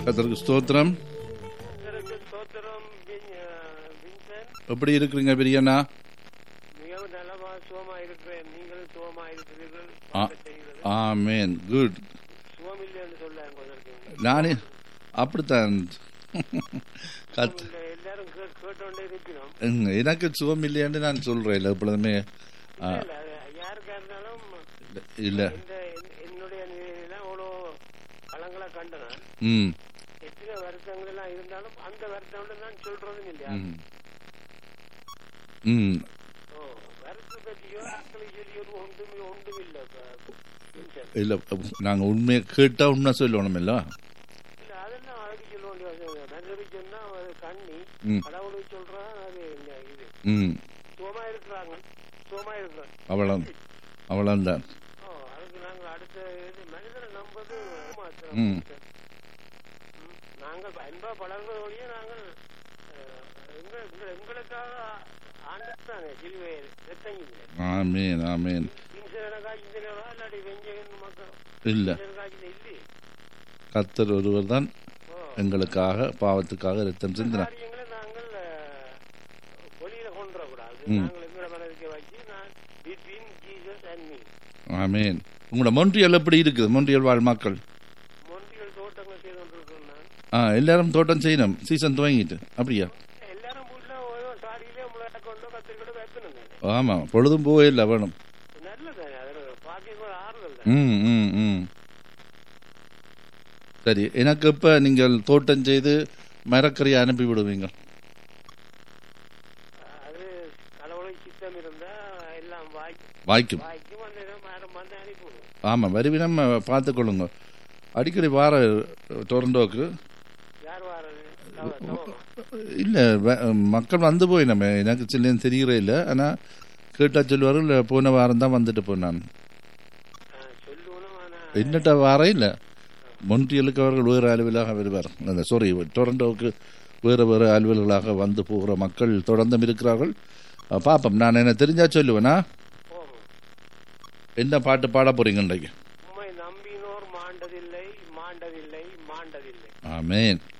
கத்தருக்கு ஸ்தோத்திரம் கர்த்தருக்கு ஸ்தோத்திரம் வின்- அஹ், வின்சென்ட் எப்படி இருக்கிறீங்க பிரியண்ணா மிகவும் நலமா சுகமா இருக்கிறேன் நீங்களும் சுகமா இருக்கிறீர்கள் ஆ. பார்க்க செய்கிறது. ஆமேன் குட் சுகம் இல்லைன்னு சொல்ல கொண்டிருக்கீங்க நானே அப்படித்தான் கத் இல்ல, எல்லாரும் கே- கேட்டோண்டே இருக்கிறோம் ம், எனக்கு சுகம் இல்லையான்னு நான் சொல்றேன் இல்லை எப்பொழுதுமே ஆ, இல்ல, அது யாருக்கா இருந்தாலும் இல்லை இந்த என்- என்னுடைய நிலையெல்லாம் அவ்வளோ களங்களை கண்டனான் ம் எத்தனை வருத்தங்கள் எல்லாம் இருந்தாலும் அந்த வருத்தம் நான் சொல்றதும் இல்லையா ம் ம் ஓ வருத்தத்தை பற்றியோ ஆட்களை சொல்லியோ ஒன்றுமே ஒன்றும் இல்லை வின்சென்ட் இல்லை நாங்கள் உண்மையை கேட்டால் உண்மை சொல்லணும் இல்லை இல்ல அதெல்லாம் அதுக்கு சொல்ல வேண்டிய அவசியம் இல்லை நன்றி சொன்னா அது கண்ணி ம் கடவுளுக்கு சொல்றான் அது என்ன இது ம் சுகமா இருக்கிறாங்க சுகமா இருக்கிறாங்க அவ்வளோ அவ்வளோதான் ஓ அதுக்கு நாங்கள் அடுத்த இது மனிதரை நம்பது மாத்திரம் ம். ம். நாங்கள் அன்பா பழகுறதோடய நாங்கள் அஹ், எங்க- எங்க- எங்களுக்காக ஆண்டுத்தானே சிலுவை ரத்தங்கிங்க ஆமேன் ஆமேன் இன்சனக்கா இன்சனரா இல்லாட்டி வெஞ்சகன் மக்கள் இல்லை இன்சனக்காச்சில இல்லை கத்தர் ஒருவர் தான் ஓ எங்களுக்காக பாவத்துக்காக ரத்தம் சிந்தினார் காரியங்களை நாங்கள் அஹ், வெளியில கொண்டு வரக்கூடாது ம். நாங்கள் எங்களை மனதுக்கு வச்சு நான் between Jesus and me amen உங்களோட மொன்றியல் எப்படி இருக்குது மொன்றியல் வாழ் மக்கள் மொன்றியல் தோட்டங்கள் செய்து கொண்டிருக்கோம் நான் ஆ எல்லாரும் தோட்டம் செய்யணும் சீசன் துவங்கிட்டு அப்படியா எல்லாரும் வீட்டுல ஓயோ சாடியிலே முளை கொண்டு கத்திரிக்கொண்டு வைக்கணும் தானே ஆமாம் பொழுதும் போவே இல்லை வேணும் நல்லது அது பாக்கியம் ஒரு ஆறுதல் தான் ம் ம் ம் சரி எனக்கு இப்போ நீங்கள் தோட்டம் செய்து மரக்கறியை அனுப்பி விடுவீங்க அது கடவுளை சித்தம் இருந்தா எல்லாம் வாய்க்கும் வாய்க்கும் வாய்க்கும் அந்த இடம் யாரும் வந்து அனுப்பிவிடும் ஆமாம் வருவினம் பார்த்துக்கொள்ளுங்க அடிக்கடி வார டொரண்டோக்கு யார் வாரது தவ- தவமா? இல்லை மக்கள் வந்து போய் நம்ம எனக்கு சில்லேன்னு தெரியறே இல்லை ஆனால் கேட்டால் சொல்லுவார்கள் இல்லை போன வாரம் தான் வந்துட்டு போனான் ஆ, சொல்லுவனும் ஆனா என்னட்ட வாரம் இல்லை மொன்றியலுக்கு அவர்கள் வேறு அலுவலாக வருவார் அந்த சாரி டொரண்டோவுக்கு வேறு வேறு அலுவல்களாக வந்து போகிற மக்கள் தொடர்ந்தும் இருக்கிறார்கள் அஹ் பார்ப்போம் நான் என்ன தெரிஞ்சா சொல்லுவேனா போகும் என்ன பாட்டு பாட போறீங்க இன்றைக்கு உம்மை நம்பினோர் மாண்டதில்லை மாண்டதில்லை மாண்டதில்லை ஆமேன்